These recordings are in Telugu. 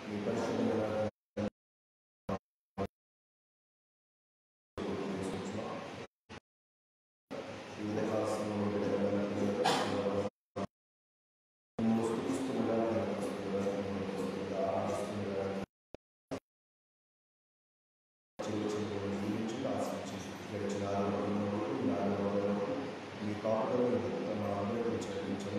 మీ పరిశుద్ధమైన ఈ విధంగా సమయంలో బిడ్డలందరికీ మిమ్మల్ని స్తుతిస్తుండగా, ఘనపరుస్తుండగా, మహిమపరుస్తుండగా, ఆరాధిస్తుండగా, జీవించడం, జీవించడం, ఆశించి, గడిచిన ఆరు రోజుల వరకు, ఈ ఆరు రోజుల వరకు మీ కాపుదలను మా అందరికీ చేయించడం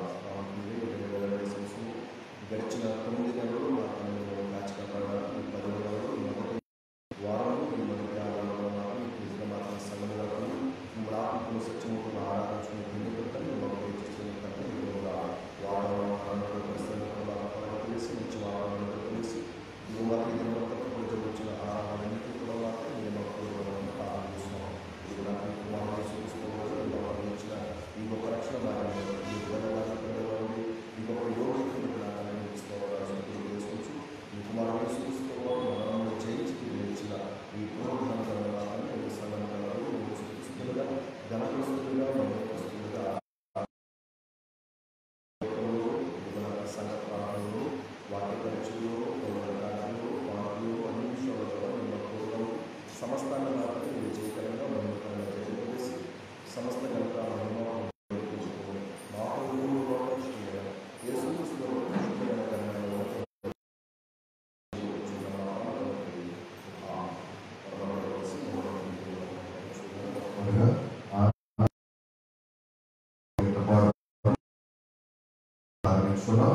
గడిచిన తొమ్మిది నెలలు మా తల్లిదండ్రులు కాచి కాపాడారు ఈ పది నెలలు ఈ మొదటి వారం ఈ మొదటి ఆరాధన ఈ క్రీస్తు మాత్రం సంఘం వరకు మిమ్మల్ని ఆత్మకులు సత్యముకులు ఆరాధించుకుని పొందుకుంటాను మేము చేస్తున్న వాతావరణంలో పరిస్థితుల్లో తెలిసి మంచి వాతావరణంలో తెలిసి నువ్వు మాకు ఇది తప్పకుండా వచ్చిన ఆరాధనకి కూడా మాత్రం మేము ప్రారంభిస్తున్నాం ఇది నాకు కుమారుడు చూసుకోవాలి ఇచ్చిన ఈ గొప్ప రక్షణ మార్గంలో ఈ పిల్లవాడి ఈ గొప్ప యోగ్యతను నాకు తీసుకోవాలని చేసుకొచ్చు ఈ కుమారుడు చూసుకోవాలి మనల్ని జయించి ఇచ్చిన ఈ పునరుద్ధరణ మాత్రమే సంఘంగా చూపిస్తుండగా ఘనపరుస్తుండగా మహిమపరుస్తుండగా సంఘ ప్రారంభంలో వాక్య పరీక్షలు కార్యాలు వాక్యులు అన్ని విషయాలలో మేము పూర్వం సమస్తాన్ని మాత్రం విజయకరంగా మహిమకరంగా తెలియజేసి సమస్త కనుక మహిమ మా ప్రభువు లోకరక్షకుడైన యేసుక్రీస్తులో పరిశుద్ధమైన కరుణలో జీవించున్న మా ప్రభువుకి ఆ పరలోకవాసి అనగా ఆ- ప్రారంభించుకున్నాం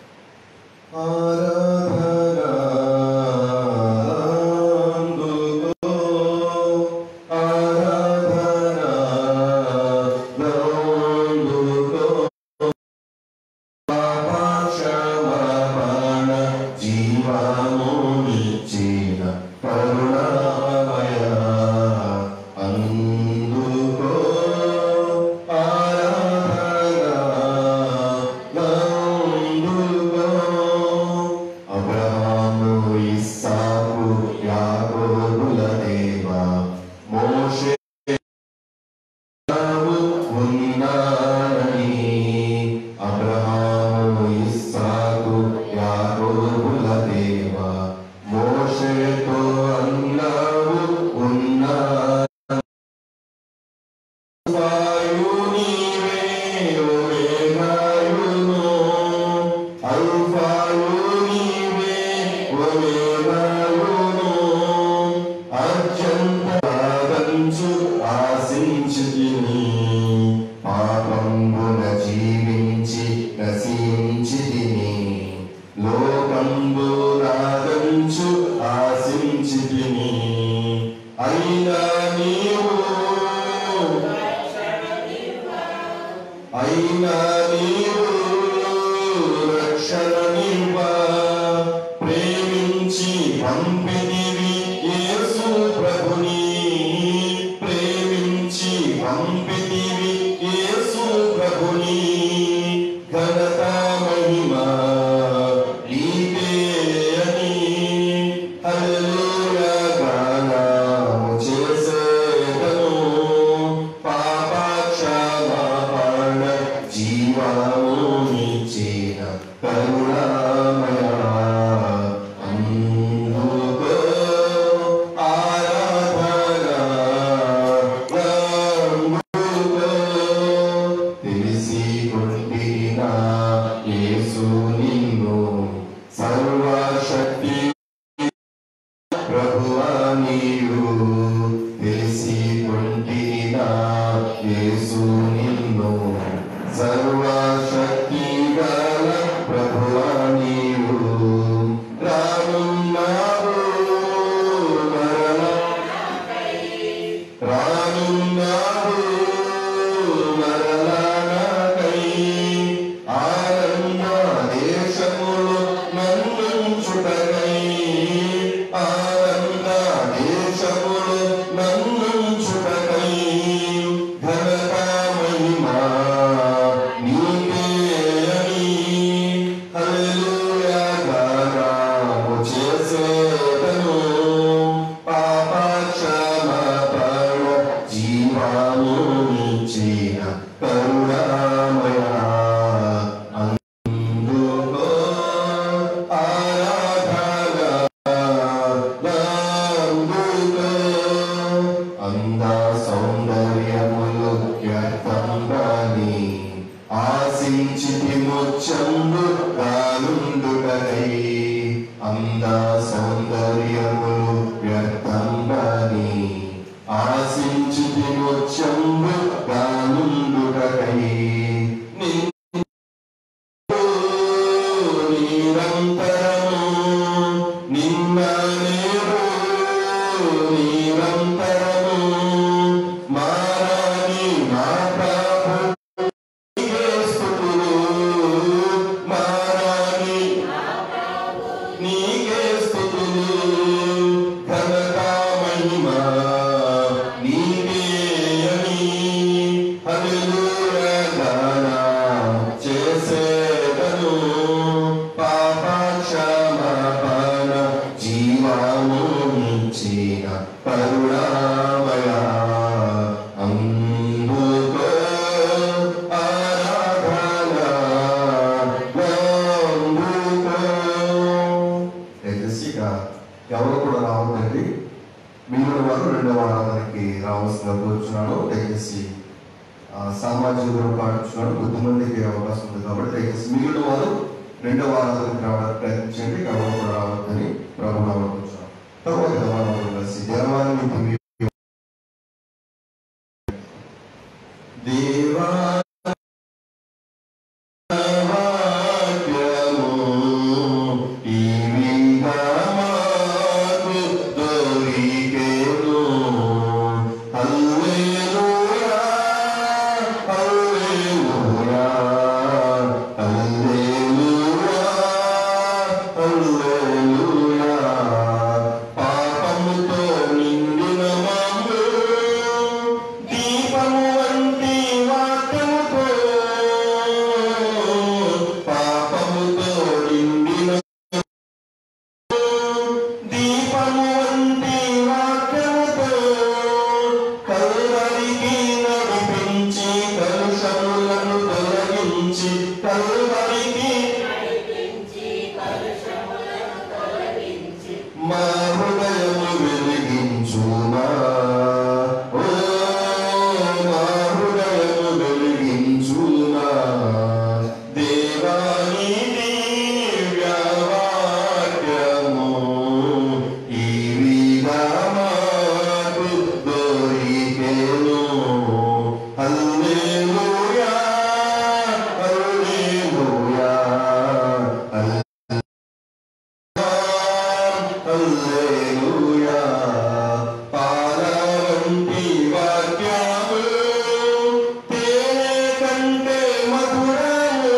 జీవమునిచ్చిన కరుణామయ అందుకో అబ్రహాము ఇస్సాకు యాకోబుల దేవ మోషే ఉన్నానని అబ్రహాము ఇస్సాకు యాకోబుల దేవ మోషేతో అన్నావు ఉన్నా అల్ఫాయు నీవే ఒమేగాయును. అల్ఫాయు నీవే ఒమేగాయును. అత్యంత ఆదరించు ఆశించితిని. పాపంబున జీవించి నశించితిని. లోకంబు రాదంచు ఆశించితిని. అయినా నీవు అయినా నీవు రక్షణనివ్వ ప్రేమించి పంపిదివి యేసు ప్రభుని ప్రేమించి పంపిదివి యేసు ప్రభుని ఘనత మహిమ నీకే అని హల్లెలూయా గానము చేసేదను పాపక్షమాపణ జీవమునిచ్చిన కరుణామయ అందుకో ఆరాధన అందుకో తెలిసి కొట్టిన యేసు నిన్ను సర్వశక్తి ప్రభువా నీవు తెలిసి కొంటిన యేసు నిన్ను సర్వశక్తి గల ప్రభువా నీవు రానున్నావు మరణ రానున్నావు మరలానకై ఆనంద దేశములు నన్నుంచుటకై నీకే స్తుతులు ఘనత మహిమ నీకే అని హల్లెలూయా గాన చేసేదను పాప క్షమాపణ జీవము నిచ్చిన కరుణామయ అందుకో ఆరాధన అందుకో దయచేసి ఇక ఎవరు కూడా రావద్దండి మిగిలిన వారు రెండవ ఆరాధనకి రావాల్సిన కూర్చున్నాను దయచేసి ఆ, సామాజిక దూరం పాటించున్నాడు కొద్దిమందికి అవకాశం ఉంది కాబట్టి దయచేసి మిగిలిన వారు రెండవ ఆరాధనకి రావడానికి ప్రయత్నించండి ఎవరు కూడా రావద్దని ప్రభు కూర్చున్నాం తర్వాత మనం కలిసి దేవాలయం దివ్య దేవా వాక్యము ఈవిగా మాకు దొరికెను. హల్లెలూయా, హల్లెలూయా, హల్లెలూయా, హల్లెలూయా. పాపముతో నిండిన మమ్ము దీపము వంటి వాక్యముతో పాపముతో నిండిన దీపము వంటి వాక్యముతో కల్వరికి నడిపించి కలుషములను తొలగించి కల్వరికి మా హృదయము వెలిగించుమా ఓ మా హృదయము వెలిగించుమా దేవాని దివ్యవాక్యము ఈవిగా మాకు దొరికెను హల్లెలూయా హల్లెలూయా హల్లెలూయా హల్లెలూయా పాలవంటి వాక్యము తేనె కంటే మధురము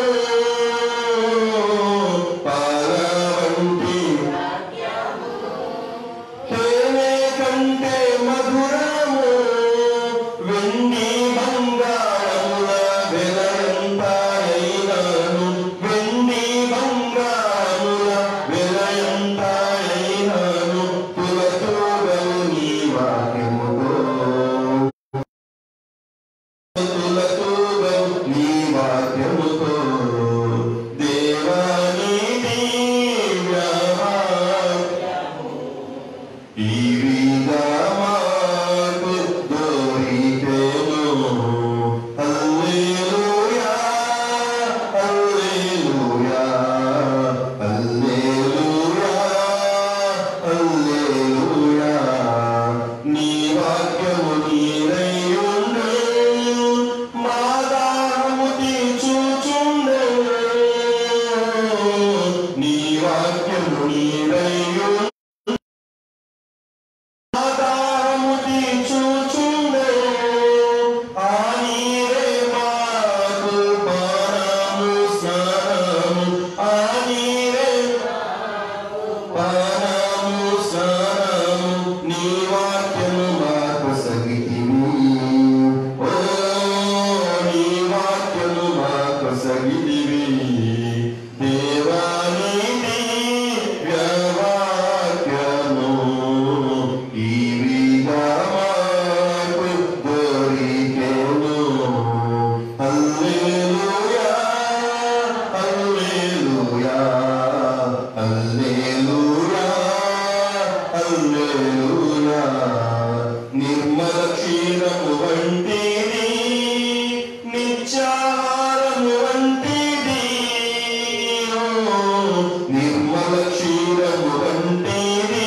పాలవంటి తేనె కంటే మధురము వెండి బంగారముల వెలయంతాయైనను వెండి బంగారముల వెలయంతాయైనను తులతూగలు నీ వాక్యముతో తులతూగలు నీ వాక్యముతో దేవాని దివ్యవాక్యము ఈవిగా మాకు దొరికెను. హల్లెలూయా, హల్లెలూయా, హల్లెలూయా, హల్లెలూయా. నీ వాక్యము నీరయ్యుండు, మా దాహము తీర్చుచుండు. నీ వాక్యము నీరయ్యుండు ఆధారము తీర్చుచుండే ఆ నీరే మాకు పానము స్నానము ఆ నీరే పానము స్నానము నీ వాక్యము మాకు సగితివి ఓ నీ వాక్యము మాకు సగితివి దేవాని దివ్యవాక్యము ఈవిగా మాకు దొరికెను. హల్లెలూయా, హల్లెలూయా, హల్లెలూయా, హల్లెలూయా. నిర్మల క్షీరము వంటిది నిత్యాహారము వంటిది నిర్మల క్షీరము వంటిది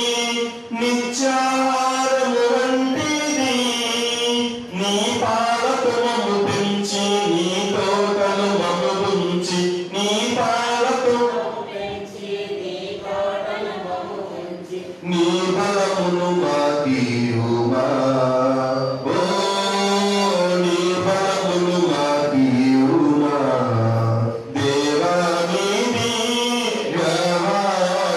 నిత్యాహారము వంటిది నీ పాలతో మమ్ము పెంచి నీ తోటలు మమ్ము ఉంచి నీ పాలతో నీ బలమును మాకీయుమా ఓ నీ బలమును మాకీయుమా దేవాని దివ్యవాక్యము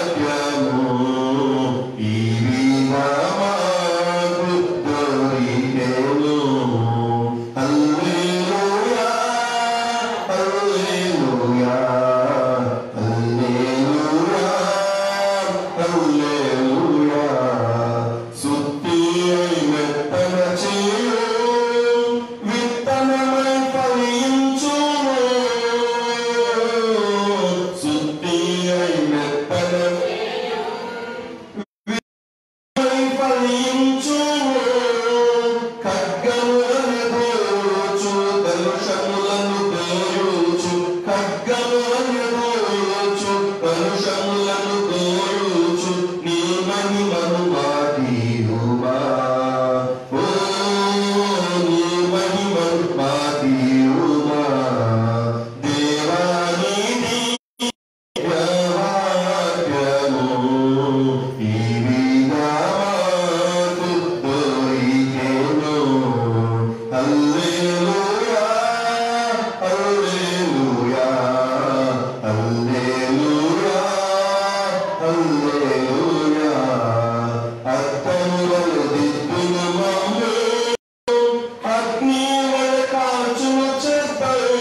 హల్లెలూయా అత్తముల దిద్దును మమ్ము అగ్ని వలె కాల్చును చెత్తలు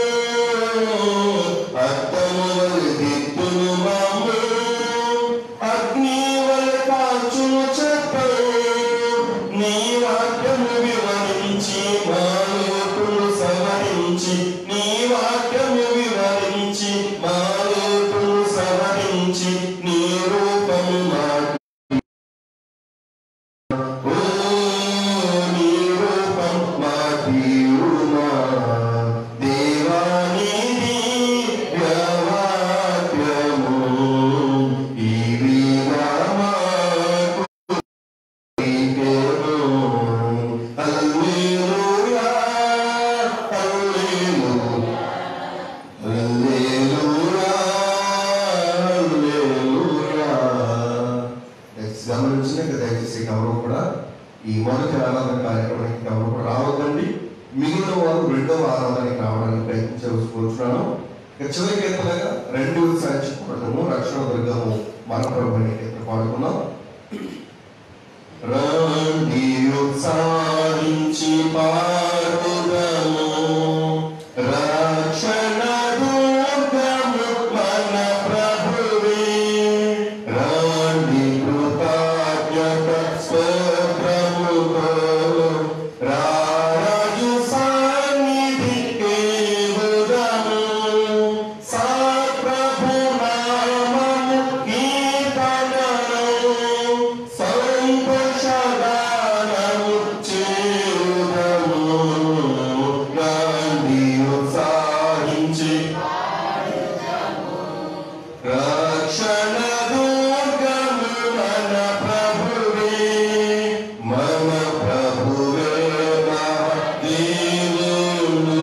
అత్తముల దిద్దును మమ్ము అగ్ని వలె కాల్చును చెత్తలు నీ వాక్యము వివరించి మా లోపులు సవరించి నీ వాక్యము వివరించి మా లోపులు సవరించి నీ రూపము మా ఓ నీ రూపం మా తీరుమా దేవానిది వ్యవాక్యము ఇవి నామాకు నీకేను హల్లెలూయా హల్లెలూయా హల్లెలూయా హల్లెలూయా దయచేసి గమనించిన దయచేసి ఎవరు కూడా ఈ మొదటి ఆరాధన కార్యక్రమానికి ఎవరు కూడా రావద్దండి మిగిలిన వారు రెండవ ఆరాధనకి రావడానికి ప్రయత్నించవచ్చున్నాను ఇక చివరి కీర్తనగా రెండు సాధించుకోవడము రక్షణ దుర్గము మన ప్రభుని కీర్తన పాడుకున్నాం రండి ఉత్సాహించి పాడుదము రక్షణ దుర్గము మన ప్రభువే రండి కృతజ్ఞత స్తోత్రముతో రారాజు సన్నిధికి వెళుదము. సప్రభు నామము కీర్తనలు సంతోషగానము చేయుదము. రండి ఉత్సాహించి రక్షణ దుర్గము మన ప్రభువే మన ప్రభువే మా దేవుడు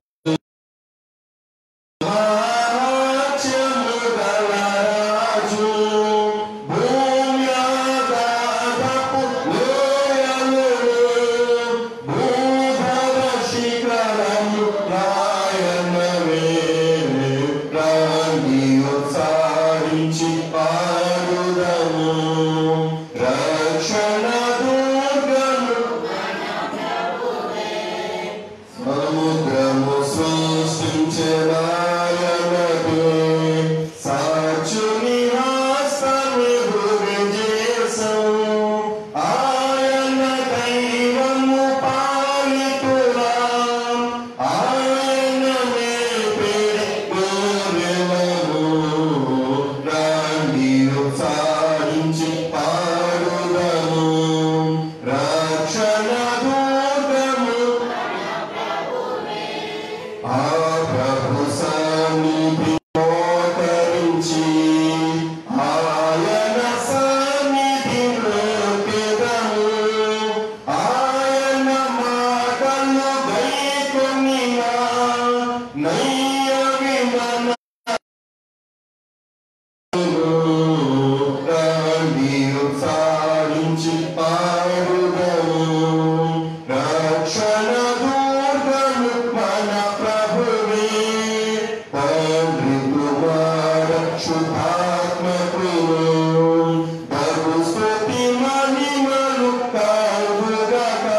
మహాత్యము గల రాజు భూమి ఆకాశపు లోయలు భూధర శిఖరము రాయనవే రాణి ఉత్సాహించి పాడుదము రక్షణ దుర్గము సముద్రము సృష్టించనాయనకు సాక్షుని హస్తము భువిజేసం ఆయన దైవము పాలితురా ఆయన మేపిడి గోరెవము రాండి ఉత్సాహించి పాడుదము రక్షణ దుర్గము ఆ ప్రభు సన్నిధి మోకరించి ఆయన సన్నిధిలో పెదము ఆయన మాటలు గైకొనిన నయ్య విమన రండి ఉత్సాహించి పాడుదము రక్షణ దుర్గము మన ప్రభువే తండ్రి కుమార శుద్ధాత్మకులు బహు స్తుతి మహిమలు కలుగుగాక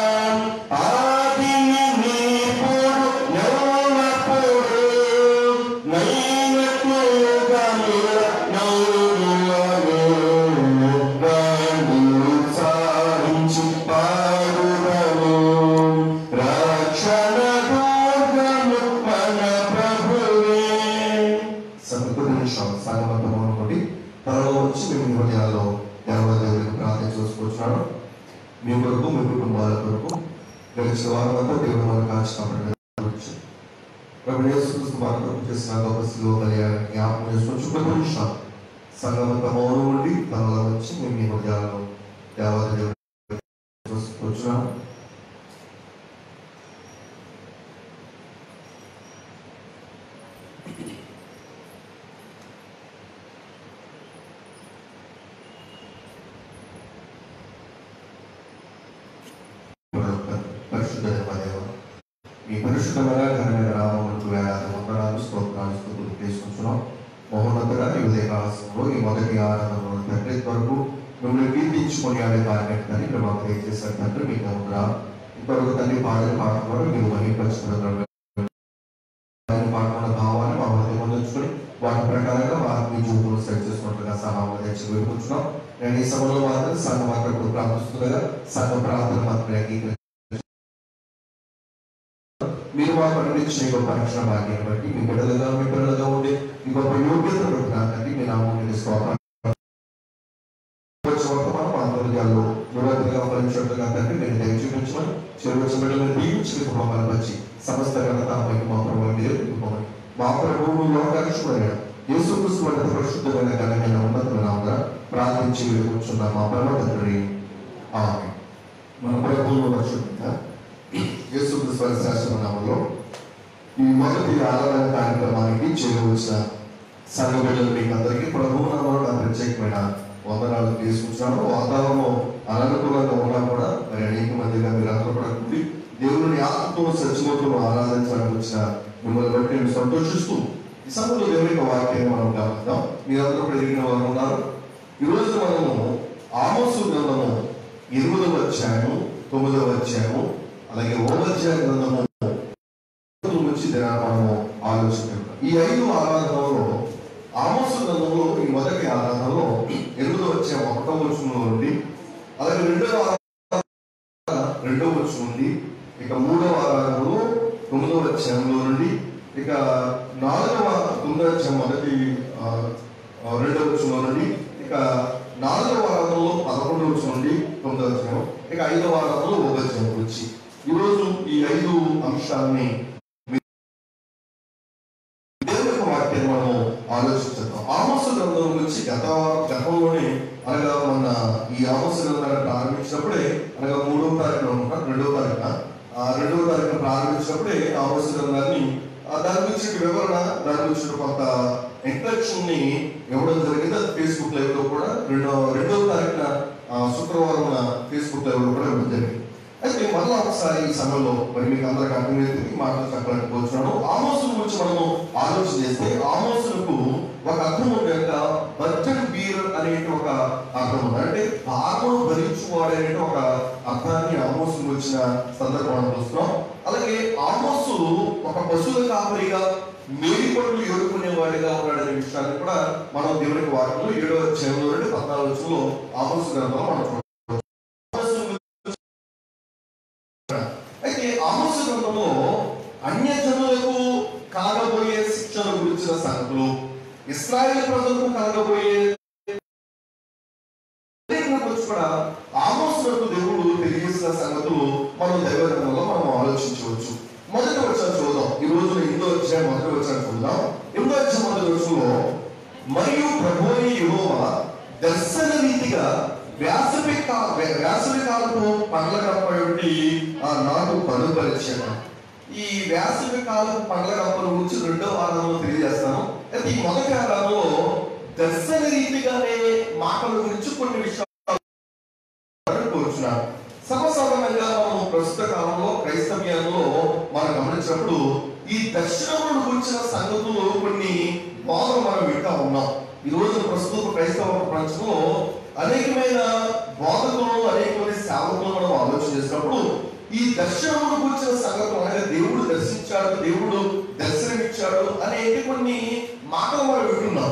ఆదిని నీపుడు యౌవనపుడు నైనకు యుగముల నౌరులగు రండి ఉత్సాహించి పాడుదము రక్షణ దుర్గము మన ప్రభువే సమకూరి నిమిషం సంగమంతం అనుకోండి త్వరలో వచ్చి మేము హృదయాల్లో దేవదేవుడికి ప్రార్థన చేసుకొచ్చున్నాను మీ కొరకు మీ కుటుంబాల కొరకు గడిచిన వారం అంతా దేవుడు మనకు కాల్చిన ప్రభు యేసుక్రీస్తు మన కొరకు చేసిన గొప్ప శిలువ బలియాన్ని జ్ఞాపకం చేసుకొని చుట్టూ నిమిషం సంగమంత మౌనం ఉండి తనలో వచ్చి మేము మీ హృదయాల్లో దేవదేవుడు చూసుకొచ్చున్నాను పరిశుద్ధ దేవాదేవ మీ పరిశుద్ధమైన ఘనమైన రామములకు వేలాది వందనాలు స్తోత్రాలు స్థుతులు చేసుకుంటున్నాం మహోన్నతగా ఈ ఉదయ కాలంలో ఈ మొదటి ఆరాధన ఆరాధన తండ్రి వరకు మిమ్మల్ని కీర్తించుకొని ఆడే కార్యక్రమాన్ని మీరు మాకు దయచేశారు తండ్రి మీకు ఉందా ఇంతవరకు తండ్రి పాటలు పాటల ద్వారా మీరు మహిపరుచుకున్నారు పాడుకున్న భావాన్ని మా హృదయం ఉంచుకొని వాటి ప్రకారంగా వారిని మీ జీవితంలో సెట్ చేసుకున్నట్లుగా సహాయం తెచ్చి వేడుకుంటున్నాం నేను ఈ సమయంలో మాత్రం సంఘం మాత్రం ఇప్పుడు ప్రార్థిస్తుండగా సంఘ ప్రార్థన మాత్రమే అంగీకరించి మీరు మాకు అనుభవించిన ఈ గొప్ప రక్షణ భాగ్యాన్ని బట్టి మీ బిడ్డలుగా మీ పిల్లలుగా ఉండి ఈ గొప్ప యోగ్యత పెడుతున్నానండి మీ నామం స్తోత్రం వచ్చే వర్తమానం మా అంతర్జాల్లో నిరంతరంగా ఫలించినట్లుగా తండ్రి మీరు దయ చూపించమని చెరువు బిడ్డలను దీవించి మీకు మమ్మల్ని వచ్చి సమస్త ఘనత మహిమ మా ప్రభు మీరే పెట్టుకోమని మా ప్రభువు లోకాక్షుడైన యేసు క్రీస్తు వంటి పరిశుద్ధమైన ఘనమైన ఉన్నతమైన ఆమె ప్రార్థించి వేడుకుంటున్న మా పరమ తండ్రి ఆమె మన ప్రభువు పరిశుద్ధంగా యేసు క్రీస్తు వారి శాస్త్ర నామంలో ఈ మొదటి ఆరాధన కార్యక్రమానికి చేరవచ్చిన సంఘ బిడ్డలు మీకు అందరికీ ప్రభువు నామంలో నా ప్రత్యేకమైన వందనాలు తీసుకుంటున్నాను వాతావరణం అననుకూలంగా ఉన్నా కూడా మరి అనేక మందిగా మీరు అందరూ కూడా కూడి దేవుని ఆత్మతో సత్యమతో ఆరాధించడానికి వచ్చిన మిమ్మల్ని బట్టి నేను సంతోషిస్తూ ఈ సమయంలో దేవుని యొక్క వాక్యాన్ని మనం గమనిద్దాం మీరందరూ కూడా ఎదిగిన వారు ఉన్నారు ఈ రోజు మనము ఆమోసు గ్రంథము ఎనిమిదవ అధ్యాయము తొమ్మిదవ అధ్యాయము అలాగే ఓ అధ్యాయ గ్రంథము నుంచి దినాన్ని మనము ఆలోచించాం ఈ ఐదు ఆరాధనలో ఆమోసు గ్రంథంలో ఈ మొదటి ఆరాధనలో ఎనిమిదో వచ్చే ఒకటో వచనంలో నుండి అలాగే రెండవ ఆరాధన రెండవ వచనం నుండి ఇక మూడవ ఆరాధనలో తొమ్మిదవ అధ్యాయంలో నుండి ఇక నాలుగవ తొమ్మిదవ అధ్యాయం మొదటి ఆ, ఆ, రెండవ వచనం నుండి ఇక నాలుగవ ఆరాధనలో పదకొండవ వచనం నుండి తొమ్మిదవ అధ్యాయం ఇక ఐదవ ఆరాధనలో ఒక అధ్యాయం వచ్చి ఈరోజు ఈ ఐదు అంశాలని దేవుని యొక్క వాక్యాన్ని మనం ఆలోచించుతాం ఆమోస గ్రంథం గురించి గత గతంలోనే అనగా మన ఈ ఆమోస గ్రంథాన్ని ప్రారంభించినప్పుడే అనగా మూడవ తారీఖున అనుకుంటా రెండవ తారీఖున ఆ రెండవ తారీఖున ప్రారంభించినప్పుడే ఆమోస గ్రంథాన్ని ఆ దాని గురించి వివరణ దాని గురించి కొంత ఇంట్రడక్షన్ ని ఇవ్వడం జరిగింది అది ఫేస్బుక్ లైవ్ లో కూడా రెండో రెండవ తారీఖున ఆ, శుక్రవారం ఫేస్బుక్ లైవ్ లో కూడా ఇవ్వడం జరిగింది అయితే మళ్ళా ఒకసారి ఈ సమయంలో మరి మీకు అందరికి అర్థమైంది ఈ మాటలు చెప్పలేకపోతున్నాను ఆమోసును గురించి మనము ఆలోచన చేస్తే ఆమోసులకు ఒక అర్థం ఉంది కనుక బర్జన్ బీర్ అనేటి ఒక అర్థం ఉంది అంటే భాగమును భరించువాడు అనే ఒక అర్థాన్ని ఆమోసు వచ్చిన సందర్భం మనం చూస్తున్నాం అలాగే ఆమోసు ఒక పశువుల కాపరిగా మేడి పనులు ఏడుకునే వాడిగా ఉన్నాడనే విషయాన్ని కూడా మనం దేవునికి వాక్యంలో ఏడో అధ్యాయంలో నుండి పద్నాలుగు వచ్చంలో ఆమోసు గ్రంథంలో మనం చూడవచ్చు. ఆమోసు అయితే ఆమోస గ్రంథంలో అన్య జనులకు కలగబోయే శిక్షణ గురించిన సంగతులు ఇస్రాయేల్ ప్రజలకు కలగబోయే అన్నిటిని గురించి కూడా ఆమోసులకు దేవుడు తెలియజేసిన సంగతులు మనం దైవ గ్రంథంలో మనం ఆలోచించవచ్చు మొదటి వచ్చిన చూద్దాం ఈ రోజు ఎనిమిదో వచ్చాయి మొదటి వచ్చిన చూద్దాం ఎనిమిదో వచ్చిన మొదటి వచ్చంలో మరియు ప్రభు యెహోవా దర్శన రీతిగా వేసవి కా- వే- వేసవి కాలపు పండ్ల కప్పటి నాకు కనుపరిచాను ఈ వేసవి కాలపు పండ్ల కప్పల గురించి రెండో వారంలో తెలియజేస్తాను అయితే ఈ మొదటి వారంలో దర్శన రీతిగానే మాటల గురించి కొన్ని విషయాలు కోరుచున్నాను సర్వసాధారణంగా మనం ప్రస్తుత కాలంలో క్రైస్తవ్యంలో మనం గమనించినప్పుడు ఈ దర్శనములను గురించిన సంగతులు కొన్ని బోధలు మనం వింటా ఉన్నాం ఈ రోజు ప్రస్తుత క్రైస్తవ ప్రపంచంలో అనేకమైన బోధకులు అనేకమైన సేవకులు మనం ఆలోచన చేసినప్పుడు ఈ దర్శనమును గురించిన సంగతులు అనగా దేవుడు దర్శించాడు దేవుడు దర్శనమిచ్చాడు అనేక కొన్ని మాటలు మనం వింటున్నాం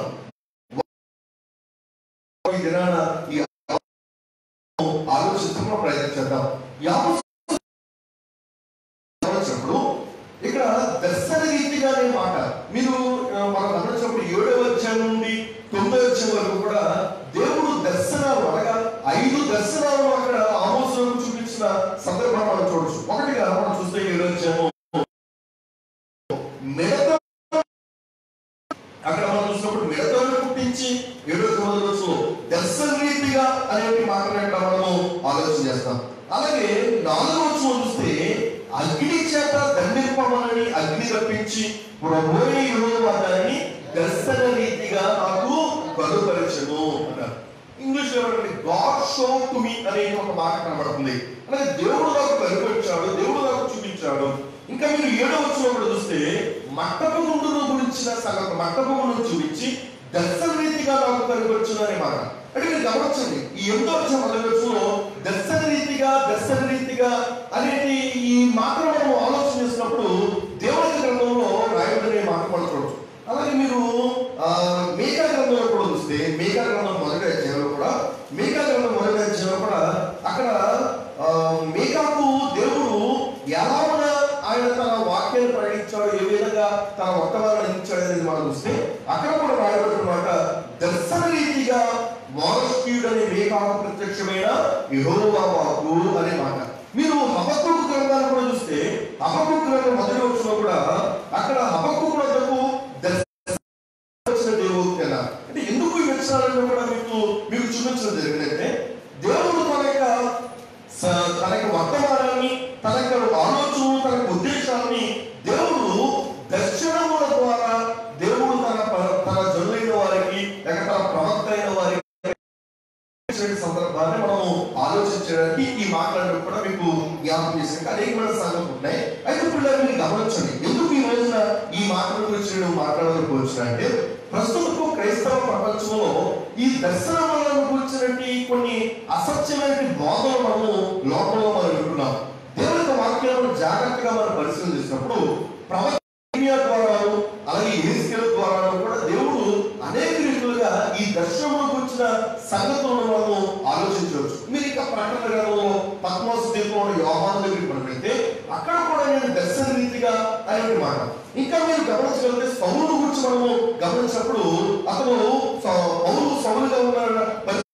ఈ దినాన ఈ ఆలోచిస్తున్న ప్రయత్నం చేద్దాం యావత్ గమనించినప్పుడు ఇక్కడ దర్శన రీతిగానే మాట మీరు ఆ, మనం గమనించినప్పుడు ఏడవ అధ్యాయం నుండి తొమ్మిదవ అధ్యాయం వరకు కూడా దేవుడు దర్శనాలు అనగా ఐదు దర్శనాలను అక్కడ ఆమోసంలో చూపించిన సందర్భాన్ని మనం చూడొచ్చు ఒకటిగా మనం చూస్తే ఏడవ అధ్యాయము మిడత అక్కడ మనం చూసినప్పుడు మిడతలను పుట్టించి ఏడో తొమ్మిది రోజులు దర్శన రీతిగా అనేటి మాటలు ఇక్కడ మనము ఆలోచన చేస్తాం అలాగే నాలుగో రోజు చూస్తే అగ్ని చేత దండింపమని అగ్ని రప్పించి ప్రభుని దాన్ని దర్శన రీతిగా నాకు కనుపరచను అన్నారు ఇంగ్లీష్ లో ఏమంటే గాడ్ షో టు మీ అనే ఒక మాట కనబడుతుంది అలాగే దేవుడు నాకు కనిపించాడు దేవుడు నాకు చూపించాడు ఇంకా మీరు ఏడో వచ్చినప్పుడు చూస్తే మట్టపు గుండును గురించిన సంగతి మట్టపు గుండును చూపించి దర్శన రీతి రీతిగా నాకు కనిపించును అనే మాట అంటే మీరు గమనించండి ఈ ఎనిమిదో వచ్చిన మొదటి దర్శన రీతిగా దర్శన రీతిగా అనేది ఈ మాత్రం మనం ఆలోచన చేసినప్పుడు దేవుని గ్రంథంలో రాయబడిన మాట మనం చూడవచ్చు అలాగే మీరు ఆ, మేకా గ్రంథంలో కూడా చూస్తే మేకా గ్రంథం మొదటి అధ్యాయంలో కూడా మేకా గ్రంథం మొదటి అధ్యాయంలో కూడా అక్కడ ఆ, మేకాకు దేవుడు ఎలాగ ఆయన తన వాక్యాన్ని ప్రకటించాడు ఏ విధంగా తన వర్తమానాన్ని అందించాడు అనేది మనం చూస్తే అక్కడ కూడా రాయబడిన మాట దర్శన రీతిగా మానస్కీయుడు అనే మేకాకు ప్రత్యక్షమైన యెహోవా వాక్కు అనే మాట మీరు హబక్కు గ్రంథాన్ని కూడా చూస్తే హబక్కు గ్రంథం మొదటి వచ్చిన కూడా అక్కడ హబక్కు గ్రంథకు వచ్చిన దేవుడు కదా అంటే ఎందుకు ఈ వచనాలను కూడా మీకు మీకు చూపించడం జరిగిందంటే దేవుడు తన యొక్క స- తన యొక్క వర్తమానాన్ని తన యొక్క ఆలోచన తన యొక్క ఉద్దేశాన్ని దేవుడు దర్శనముల ద్వారా దేవుడు తన ప- తన జనులైన వారికి లేక తన ప్రవక్త అయిన వారికి ఇచ్చినటువంటి సందర్భాన్ని మనము ఆలోచించడానికి ఈ మాట్లాడడం కూడా మీకు జ్ఞాపకం చేసిన అనేకమైన సంగతులు ఉన్నాయి అయితే పిల్లలు మీరు గమనించండి ఎందుకు ఈ రోజున ఈ మాటల గురించి నేను మాట్లాడాలని వచ్చిన అంటే ప్రస్తుతపు క్రైస్తవ ప్రపంచంలో ఈ దర్శనములను కూర్చున్నట్టు కొన్ని అసత్యమైన బోధలు మనము లోకంలో మనం వింటున్నాం దేవుని యొక్క వాక్యాలను జాగ్రత్తగా మనం పరిశీలన చేసినప్పుడు ప్రవక్త ఇర్మియా ద్వారాను అలాగే ఎహెజ్కేలు ద్వారాను కూడా దేవుడు అనేక రీతులుగా ఈ దర్శనములకు వచ్చిన సంగతులను మనము ఆలోచించవచ్చు మీరు ఇక ప్రకటన గ్రంథంలో పద్మాసు దీపంలో యోహాను దగ్గరికి మనం వెళ్తే అక్కడ కూడా నేను దర్శన రీతిగా అనే మాట ఇంకా మీరు గమనించగలిగితే సౌలు గురించి మనము గమనించినప్పుడు అతను సౌ- పౌలు సౌలుగా ఉన్న